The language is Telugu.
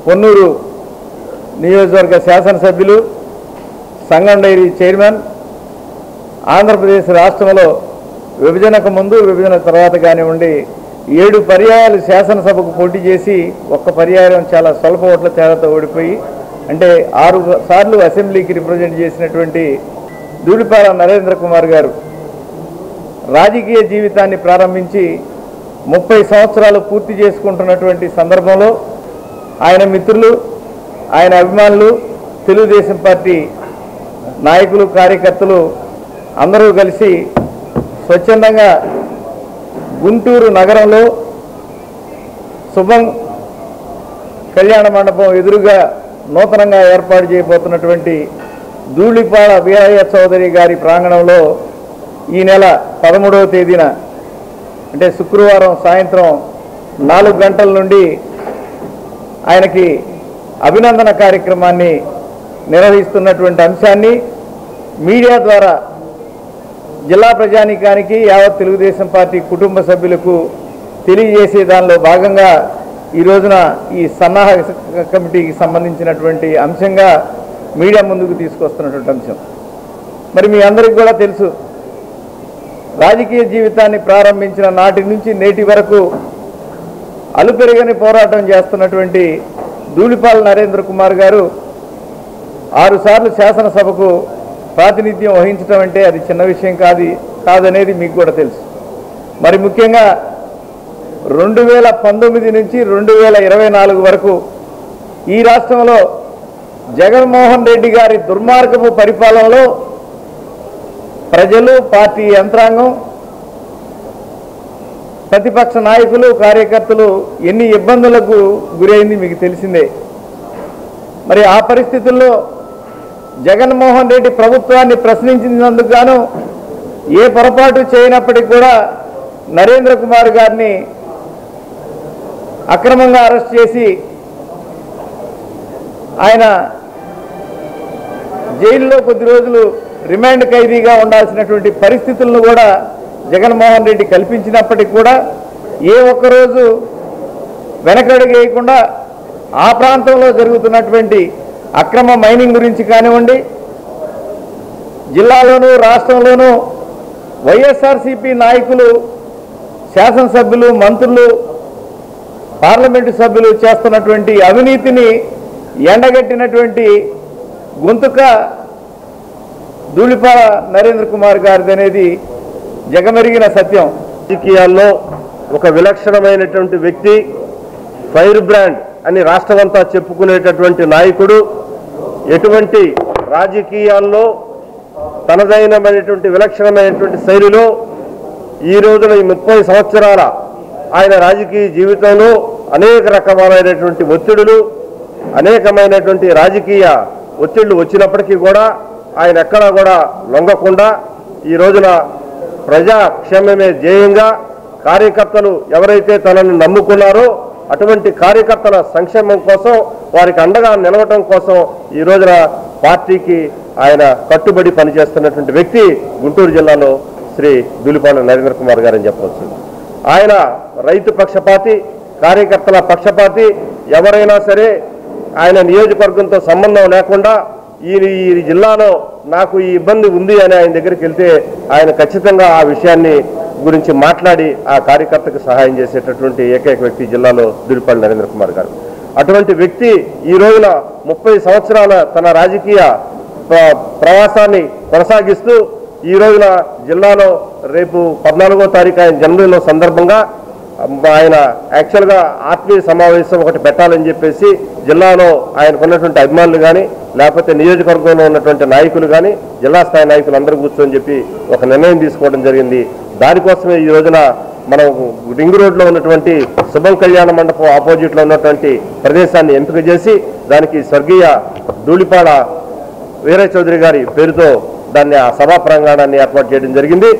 పొన్నూరు నియోజకవర్గ శాసనసభ్యులు సంగం డైరీ చైర్మన్ ఆంధ్రప్రదేశ్ రాష్ట్రంలో విభజనకు ముందు విభజన తర్వాత కానివ్వండి ఏడు పర్యాయాలు శాసనసభకు పోటీ చేసి ఒక్క పర్యాయం చాలా స్వల్ప ఓట్ల తేడాతో ఓడిపోయి అంటే ఆరు సార్లు అసెంబ్లీకి రిప్రజెంట్ చేసినటువంటి ధూళిపాల నరేంద్ర కుమార్ గారు రాజకీయ జీవితాన్ని ప్రారంభించి ముప్పై సంవత్సరాలు పూర్తి చేసుకుంటున్నటువంటి సందర్భంలో ఆయన మిత్రులు ఆయన అభిమానులు తెలుగుదేశం పార్టీ నాయకులు కార్యకర్తలు అందరూ కలిసి స్వచ్ఛందంగా గుంటూరు నగరంలో శుభం కళ్యాణ మండపం ఎదురుగా నూతనంగా ఏర్పాటు చేయబోతున్నటువంటి ధూళిపాడ వీరయ్య చౌదరి గారి ప్రాంగణంలో ఈ నెల పదమూడవ తేదీన అంటే శుక్రవారం సాయంత్రం నాలుగు గంటల నుండి ఆయనకి అభినందన కార్యక్రమాన్ని నిర్వహిస్తున్నటువంటి అంశాన్ని మీడియా ద్వారా జిల్లా ప్రజానీకానికి యావత్ తెలుగుదేశం పార్టీ కుటుంబ సభ్యులకు తెలియజేసే దానిలో భాగంగా ఈ రోజున ఈ సన్నాహ కమిటీకి సంబంధించినటువంటి అంశంగా మీడియా ముందుకు తీసుకొస్తున్నటువంటి అంశం మరి మీ అందరికీ కూడా తెలుసు రాజకీయ జీవితాన్ని ప్రారంభించిన నాటి నుంచి నేటి వరకు అలుపెరగని పోరాటం చేస్తున్నటువంటి ధూళిపాల నరేంద్ర కుమార్ గారు ఆరుసార్లు శాసనసభకు ప్రాతినిధ్యం వహించడం అంటే అది చిన్న విషయం కాదు కాదనేది మీకు కూడా తెలుసు మరి ముఖ్యంగా రెండు వేల పంతొమ్మిది నుంచి రెండు వేల ఇరవై నాలుగు వరకు ఈ రాష్ట్రంలో జగన్మోహన్ రెడ్డి గారి దుర్మార్గపు పరిపాలనలో ప్రజలు పార్టీ యంత్రాంగం ప్రతిపక్ష నాయకులు కార్యకర్తలు ఎన్ని ఇబ్బందులకు గురైంది మీకు తెలిసిందే మరి ఆ పరిస్థితుల్లో జగన్మోహన్ రెడ్డి ప్రభుత్వాన్ని ప్రశ్నించినందుకు గాను ఏ పొరపాటు చేయనప్పటికీ కూడా నరేంద్ర కుమార్ గారిని అక్రమంగా అరెస్ట్ చేసి ఆయన జైల్లో కొద్ది రోజులు రిమాండ్ ఖైదీగా ఉండాల్సినటువంటి పరిస్థితులను కూడా జగన్మోహన్ రెడ్డి కల్పించినప్పటికీ కూడా ఏ ఒక్కరోజు వెనకడుగేయకుండా ఆ ప్రాంతంలో జరుగుతున్నటువంటి అక్రమ మైనింగ్ గురించి కానివ్వండి జిల్లాలోనూ రాష్ట్రంలోనూ వైఎస్ఆర్సీపీ నాయకులు శాసనసభ్యులు మంత్రులు పార్లమెంటు సభ్యులు చేస్తున్నటువంటి అవినీతిని ఎండగట్టినటువంటి గొంతుక ధూళిపాల నరేంద్ర కుమార్ గారిది అనేది జగమెరిగిన సత్యం రాజకీయాల్లో ఒక విలక్షణమైనటువంటి వ్యక్తి ఫైర్ బ్రాండ్ అని రాష్ట్రమంతా చెప్పుకునేటటువంటి నాయకుడు ఎటువంటి రాజకీయాల్లో తనదైనమైనటువంటి విలక్షణమైనటువంటి శైలిలో ఈ రోజున ఈ ముప్పై సంవత్సరాల ఆయన రాజకీయ జీవితంలో అనేక రకమైనటువంటి ఒత్తిడులు అనేకమైనటువంటి రాజకీయ ఒత్తిళ్లు వచ్చినప్పటికీ కూడా ఆయన ఎక్కడా కూడా లొంగకుండా ఈ రోజున ప్రజాక్షేమమే ధ్యేయంగా కార్యకర్తలు ఎవరైతే తనను నమ్ముకున్నారో అటువంటి కార్యకర్తల సంక్షేమం కోసం వారికి అండగా నిలవటం కోసం ఈ రోజున పార్టీకి ఆయన కట్టుబడి పనిచేస్తున్నటువంటి వ్యక్తి గుంటూరు జిల్లాలో శ్రీ దులిపాల నరేంద్ర కుమార్ గారని చెప్పవచ్చు ఆయన రైతు పక్షపాతి కార్యకర్తల పక్షపాతి ఎవరైనా సరే ఆయన నియోజకవర్గంతో సంబంధం లేకుండా ఈ ఈ జిల్లాలో నాకు ఈ ఇబ్బంది ఉంది అని ఆయన దగ్గరికి వెళ్తే ఆయన ఖచ్చితంగా ఆ విషయాన్ని గురించి మాట్లాడి ఆ కార్యకర్తకు సహాయం చేసేటటువంటి ఏకైక వ్యక్తి జిల్లాలో దుడిపల్లి నరేంద్ర కుమార్ గారు అటువంటి వ్యక్తి ఈ రోజున ముప్పై సంవత్సరాల తన రాజకీయ ప్ర- ప్రవాసాన్ని కొనసాగిస్తూ ఈ రోజున జిల్లాలో రేపు పద్నాలుగో తారీఖు ఆయన జన్మదినం సందర్భంగా ఆయన యాక్చువల్గా ఆత్మీయ సమావేశం ఒకటి పెట్టాలని చెప్పేసి జిల్లాలో ఆయనకున్నటువంటి అభిమానులు కానీ లేకపోతే నియోజకవర్గంలో ఉన్నటువంటి నాయకులు కానీ జిల్లా స్థాయి నాయకులు అందరూ కూర్చొని చెప్పి ఒక నిర్ణయం తీసుకోవడం జరిగింది దానికోసమే ఈ రోజున మనం రింగ్ రోడ్లో ఉన్నటువంటి శుభం కళ్యాణ మండపం ఆపోజిట్లో ఉన్నటువంటి ప్రదేశాన్ని ఎంపిక చేసి దానికి స్వర్గీయ ధూళిపాడ వీరయ్య చౌదరి గారి పేరుతో దాన్ని ఆ సభా ప్రాంగణాన్ని ఏర్పాటు చేయడం జరిగింది